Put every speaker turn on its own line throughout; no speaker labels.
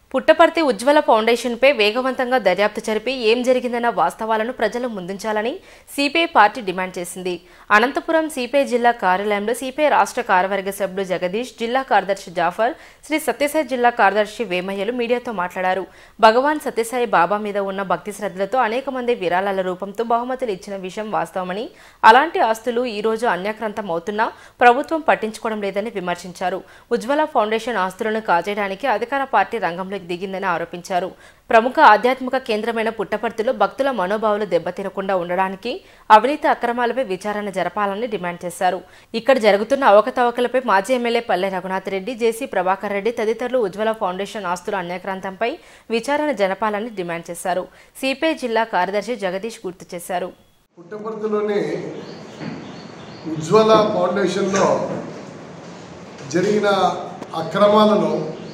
పుట్టపర్తి ఉజ్వల ఫౌండేషన్పై వేగవంతంగా దర్యాప్తు జరిపి ఏం జరిగిందన్న వాస్తవాలను ప్రజలు ముందుంచాలని సిపిఐ పార్టీ డిమాండ్ చేసింది అనంతపురం సిపిఐ జిల్లా కార్యాలయంలో సిపిఐ రాష్ట్ర కార్యవర్గ సభ్యుడు జగదీష్ జిల్లా కార్యదర్శి జాఫర్ శ్రీ సత్యసాయి జిల్లా కార్యదర్శి వేమయ్యలు మీడియాతో మాట్లాడారు భగవాన్ సత్యసాయి బాబా మీద ఉన్న భక్తి శ్రద్ధలతో అనేక మంది విరాళాల రూపంతో బహుమతులు ఇచ్చిన విషయం వాస్తవమని అలాంటి ఆస్తులు ఈ రోజు అన్యాక్రాంతం అవుతున్నా ప్రభుత్వం పట్టించుకోవడం లేదని విమర్శించారు ఉజ్వల ఫౌండేషన్ ఆస్తులను కాజేయడానికి అధికార పార్టీ రంగంలోకి దిగిందని ఆరోపించారు ప్రముఖ ఆధ్యాత్మిక కేంద్రమైన పుట్టపర్తిలో భక్తుల మనోభావాలు దెబ్బతినకుండా ఉండడానికి అవినీతి అక్రమాలపై విచారణ జరపాలని డిమాండ్ చేశారు ఇక్కడ జరుగుతున్న అవకతవకలపై మాజీ ఎమ్మెల్యే పల్లె రఘునాథ్ రెడ్డి జేసీ ప్రభాకర్ రెడ్డి తదితరులు ఉజ్వల ఫౌండేషన్ ఆస్తుల అన్యాక్రాంతంపై విచారణ జరపాలని డిమాండ్ చేశారు సిపిఐ జిల్లా కార్యదర్శి జగదీష్ గుర్తు చేశారు
పుట్టపర్తిలోని ఉజ్వల ఫౌండేషన్లో జరిగిన అక్రమాలను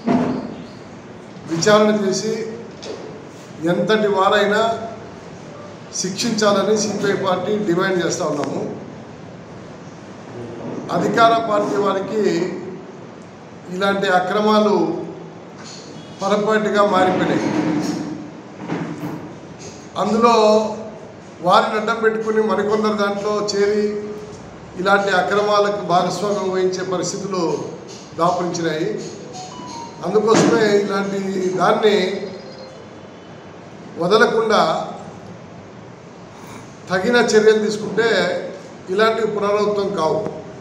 విచారణ చేసి ఎంతటి వారైనా శిక్షించాలని సిపిఐ పార్టీ డిమాండ్ చేస్తూ ఉన్నాము అధికార పార్టీ వారికి ఇలాంటి అక్రమాలు పొరపాటుగా మారిపోయినాయి అందులో వారిని అడ్డం పెట్టుకుని మరికొందరు దాంట్లో చేరి ఇలాంటి అక్రమాలకు భాగస్వామ్యం వహించే పరిస్థితులు దాపురించినాయి అందుకోసమే ఇలాంటి దాన్ని వదలకుండా తగిన చర్యలు తీసుకుంటే ఇలాంటివి పునరావృతం కావు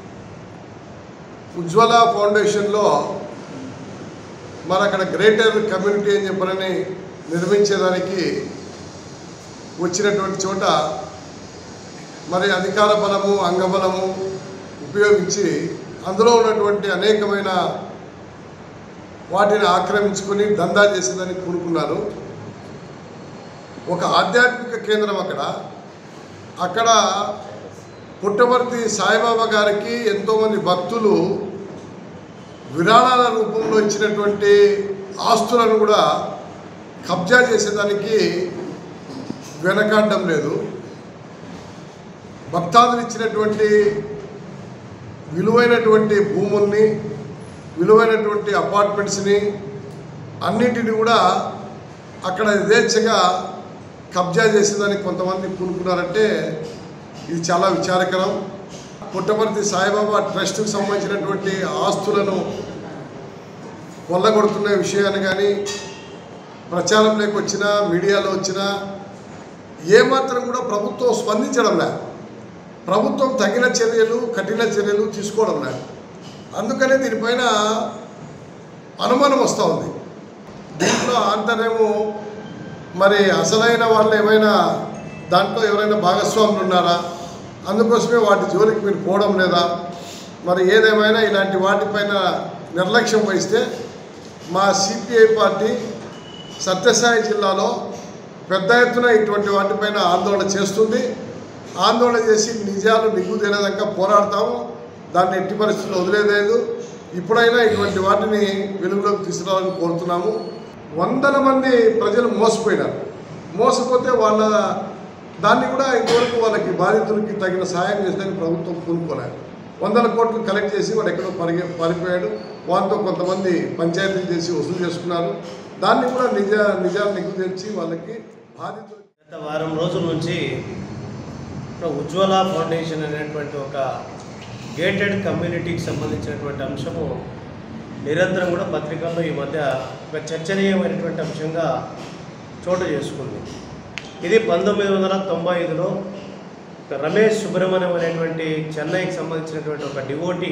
ఉజ్వల ఫౌండేషన్లో మరి అక్కడ గ్రేటర్ కమ్యూనిటీ అని చెప్పనని నిర్మించేదానికి వచ్చినటువంటి చోట మరి అధికార బలము అంగబలము ఉపయోగించి అందులో ఉన్నటువంటి అనేకమైన వాటిని ఆక్రమించుకొని దందా చేసేదని కూరుకున్నారు ఒక ఆధ్యాత్మిక కేంద్రం అక్కడ అక్కడ పుట్టవర్తి సాయిబాబా గారికి ఎంతోమంది భక్తులు విరాళాల రూపంలో ఇచ్చినటువంటి ఆస్తులను కూడా కబ్జా చేసేదానికి వెనకాడడం లేదు భక్తాదులు ఇచ్చినటువంటి విలువైనటువంటి భూముల్ని విలువైనటువంటి అపార్ట్మెంట్స్ని అన్నింటిని కూడా అక్కడ యథేచ్ఛగా కబ్జా చేసేదానికి కొంతమంది పూనుకున్నారంటే ఇది చాలా విచారకరం పుట్టపర్తి సాయిబాబా ట్రస్ట్కి సంబంధించినటువంటి ఆస్తులను కొల్లగొడుతున్న విషయాన్ని కానీ ప్రచారంలోకి వచ్చినా మీడియాలో వచ్చినా ఏమాత్రం కూడా ప్రభుత్వం స్పందించడం లేదు ప్రభుత్వం తగిన చర్యలు కఠిన చర్యలు తీసుకోవడం లేదు అందుకనే దీనిపైన అనుమానం వస్తూ ఉంది దీంట్లో ఆంతర్యము మరి అసలైన వాళ్ళు ఏమైనా దాంట్లో ఎవరైనా భాగస్వాములు ఉన్నారా అందుకోసమే వాటి జోలికి మీరు పోవడం లేదా మరి ఏదేమైనా ఇలాంటి వాటిపైన నిర్లక్ష్యం వహిస్తే మా సిపిఐ పార్టీ సత్యసాయి జిల్లాలో పెద్ద ఎత్తున ఇటువంటి వాటిపైన ఆందోళన చేస్తుంది ఆందోళన చేసి నిజాలు నిగ్గు తేలేదాకా పోరాడతాము దాన్ని ఎట్టి పరిస్థితుల్లో వదిలేదు ఇప్పుడైనా ఇటువంటి వాటిని వెలుగులోకి తీసుకురావాలని కోరుతున్నాము వందల మంది ప్రజలు మోసపోయినారు మోసపోతే వాళ్ళ దాన్ని కూడా ఇంతవరకు వాళ్ళకి బాధితులకి తగిన సాయం చేసేదానికి ప్రభుత్వం పూనుకోలేదు వందల కోట్లు కలెక్ట్ చేసి వాడు ఎక్కడో పరిగె పారిపోయాడు వాళ్ళతో కొంతమంది పంచాయతీలు చేసి వసూలు చేసుకున్నారు దాన్ని కూడా నిజ నిజాలు నిగ్గు తెచ్చి వాళ్ళకి బాధితులు
గత వారం రోజుల నుంచి ఇక్కడ ఉజ్వల ఫౌండేషన్ అనేటువంటి ఒక గేటెడ్ కమ్యూనిటీకి సంబంధించినటువంటి అంశము నిరంతరం కూడా పత్రికల్లో ఈ మధ్య ఒక చర్చనీయమైనటువంటి అంశంగా చోటు చేసుకుంది ఇది పంతొమ్మిది వందల తొంభై ఐదులో ఒక రమేష్ సుబ్రహ్మణ్యం అనేటువంటి చెన్నైకి సంబంధించినటువంటి ఒక డివోటీ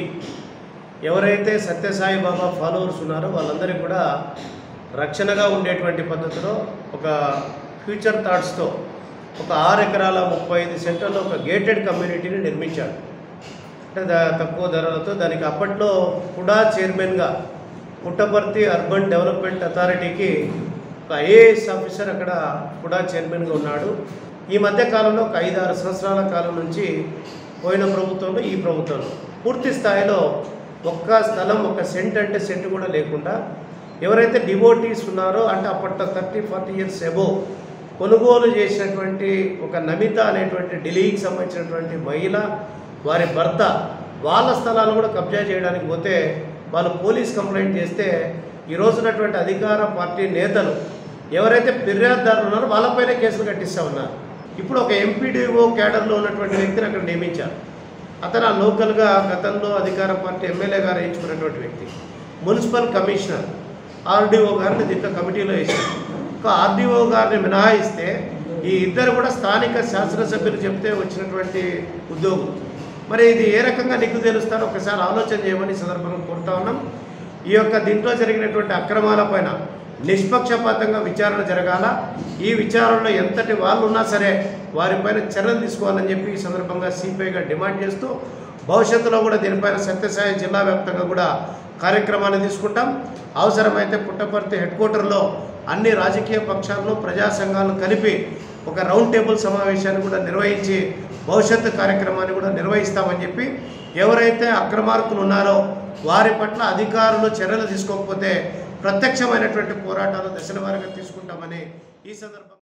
ఎవరైతే సత్యసాయి బాబా ఫాలోవర్స్ ఉన్నారో వాళ్ళందరికీ కూడా రక్షణగా ఉండేటువంటి పద్ధతిలో ఒక ఫ్యూచర్ థాట్స్తో ఒక ఆరు ఎకరాల ముప్పై ఐదు సెంటర్లో ఒక గేటెడ్ కమ్యూనిటీని నిర్మించాడు అంటే దా- తక్కువ ధరలతో దానికి అప్పట్లో కూడా చైర్మన్గా పుట్టపర్తి అర్బన్ డెవలప్మెంట్ అథారిటీకి ఒక ఐఏఎస్ ఆఫీసర్ అక్కడ కూడా చైర్మన్గా ఉన్నాడు ఈ మధ్య కాలంలో ఒక ఐదు ఆరు సంవత్సరాల కాలం నుంచి పోయిన ప్రభుత్వంలో ఈ ప్రభుత్వంలో పూర్తి స్థాయిలో ఒక్క స్థలం ఒక సెంట్ అంటే సెంట్ కూడా లేకుండా ఎవరైతే డివోటీస్ ఉన్నారో అంటే అప్పట్లో థర్టీ ఫార్టీ ఇయర్స్ ఎబో కొనుగోలు చేసినటువంటి ఒక నమిత అనేటువంటి ఢిల్లీకి సంబంధించినటువంటి మహిళ వారి భర్త వాళ్ళ స్థలాలు కూడా కబ్జా చేయడానికి పోతే వాళ్ళు పోలీస్ కంప్లైంట్ చేస్తే ఈ రోజున్నటువంటి అధికార పార్టీ నేతలు ఎవరైతే ఫిర్యాదుదారులు ఉన్నారో వాళ్ళపైనే కేసులు కట్టిస్తూ ఉన్నారు ఇప్పుడు ఒక ఎంపీడీఓ క్యాడర్లో ఉన్నటువంటి వ్యక్తిని అక్కడ నియమించారు అతను ఆ లోకల్గా గతంలో అధికార పార్టీ ఎమ్మెల్యే గారు వేయించుకున్నటువంటి వ్యక్తి మున్సిపల్ కమిషనర్ ఆర్డీఓ గారిని దీంట్లో కమిటీలో వేశారు ఒక ఆర్డీఓ గారిని మినహాయిస్తే ఈ ఇద్దరు కూడా స్థానిక శాసనసభ్యులు చెప్తే వచ్చినటువంటి ఉద్యోగులు మరి ఇది ఏ రకంగా నీకు తెలుస్తారో ఒకసారి ఆలోచన చేయమని ఈ సందర్భంగా కోరుతా ఉన్నాం ఈ యొక్క దీంట్లో జరిగినటువంటి అక్రమాలపైన నిష్పక్షపాతంగా విచారణ జరగాల ఈ విచారణలో ఎంతటి వాళ్ళు ఉన్నా సరే వారిపైన చర్యలు తీసుకోవాలని చెప్పి ఈ సందర్భంగా సిపిఐగా డిమాండ్ చేస్తూ భవిష్యత్తులో కూడా దీనిపైన సత్యసాయి జిల్లా వ్యాప్తంగా కూడా కార్యక్రమాన్ని తీసుకుంటాం అవసరమైతే పుట్టపర్తి హెడ్ క్వార్టర్లో అన్ని రాజకీయ పక్షాలను ప్రజా సంఘాలను కలిపి ఒక రౌండ్ టేబుల్ సమావేశాన్ని కూడా నిర్వహించి భవిష్యత్తు కార్యక్రమాన్ని కూడా నిర్వహిస్తామని చెప్పి ఎవరైతే అక్రమార్కులు ఉన్నారో వారి పట్ల అధికారులు చర్యలు తీసుకోకపోతే ప్రత్యక్షమైనటువంటి పోరాటాలు దశల వారీగా తీసుకుంటామని ఈ సందర్భంగా